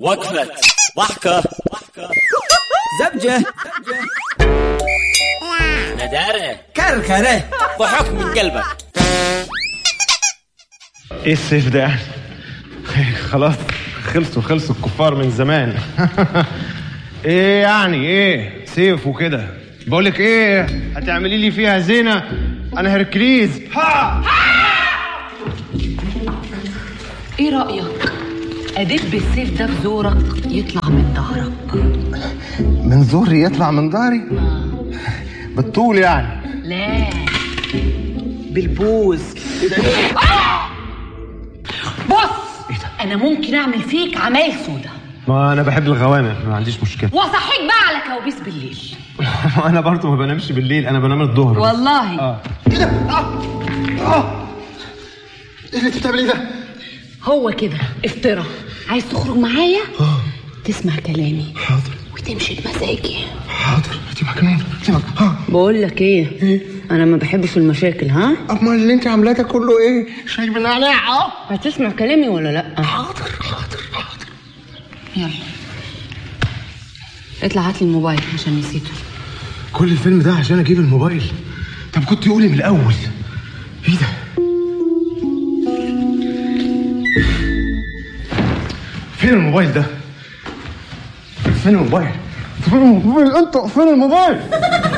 وقفة ضحكة زبجة ندارة كركرة ضحك من قلبك ايه السيف ده يعني خلاص خلصوا خلصوا الكفار من زمان ايه يعني ايه سيف وكده بقولك ايه هتعملي لي فيها زينة انا هركليز ها ايه رأيك؟ أدب بالسيف ده في زورك يطلع من ظهرك من ظهري يطلع من ظهري بالطول يعني لا بالبوز بص أنا ممكن أعمل فيك عمايل سودا ما انا بحب الغوامق ما عنديش مشكلة وأصحيك بقى على كوابيس بالليل انا برضو ما بنامش بالليل انا بنام الظهر بس. والله اه ايه ده؟ اه اه ايه اللي انت بتعمليه ده؟ هو كده افترى عايز تخرج معايا؟ تسمع كلامي حاضر وتمشي بمزاجي حاضر انت مجنون انت مجنون ها بقول لك ايه انا ما بحبش المشاكل ها امال اللي انت عاملاه ده كله ايه؟ شاي بالنعناع اه هتسمع كلامي ولا لا حاضر حاضر حاضر يلا اطلع هات لي الموبايل عشان نسيته كل الفيلم ده عشان اجيب الموبايل طب كنت قولي من الاول ايه ده فين الموبايل ده فين الموبايل فين الموبايل انت فين الموبايل